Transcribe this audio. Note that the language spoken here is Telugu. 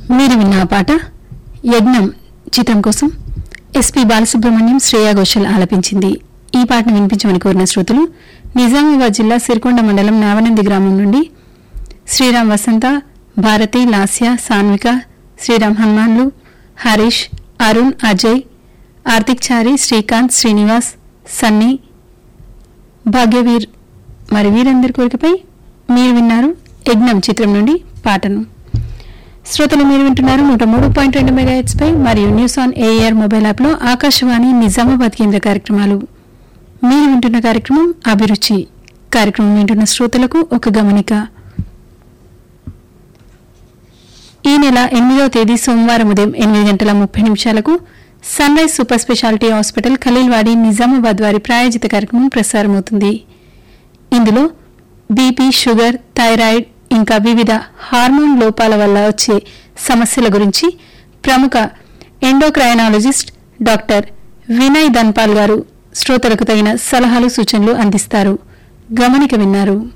మీరు విన్న ఆ పాట యజ్ఞం చిత్రం కోసం ఎస్పి బాలసుబ్రహ్మణ్యం శ్రేయా ఘోషల్ ఆలపించింది ఈ పాటను వినిపించమని కోరిన శ్రోతలు నిజామాబాద్ జిల్లా సిరికొండ మండలం నావనంది గ్రామం నుండి శ్రీరామ్ వసంత భారతి లాస్య సాన్విక శ్రీరామ్ హనుమాన్లు హరీష్ అరుణ్ అజయ్ ఆర్తిక్ చారి శ్రీకాంత్ శ్రీనివాస్ సన్నీ భాగ్యవీర్ మరి వీరందరి కోరికపై మీరు విన్నారు యజ్ఞం చిత్రం నుండి పాటను శ్రోతలు మీరు వింటున్నారు నూట మూడు పాయింట్ రెండు మెగాహెట్స్ పై మరియు news on AIR mobile app లో ఆకాశవాణి నిజామాబాద్ కేంద్ర కార్యక్రమాలు మీరు వింటున్న కార్యక్రమం అభిరుచి కార్యక్రమం వింటున్న శ్రోతలకు ఒక గమనిక ఈ నెల ఎనిమిదవ తేదీ సోమవారం ఉదయం ఎనిమిది గంటల ముప్పై నిమిషాలకు sunrise super speciality hospital Khaleelwadi Nizamabad వారి ప్రాయోజిత కార్యక్రమం ప్రసారమవుతుంది ఇందులో బీపీ షుగర్ థైరాయిడ్ ఇంకా వివిధ హార్మోన్ లోపాల వల్ల వచ్చే సమస్యల గురించి ప్రముఖ ఎండోక్రైనాలజిస్ట్ డాక్టర్ వినయ్ ధన్పాల్ గారు శ్రోతలకు తగిన సలహాలు సూచనలు అందిస్తారు గమనిక విన్నారు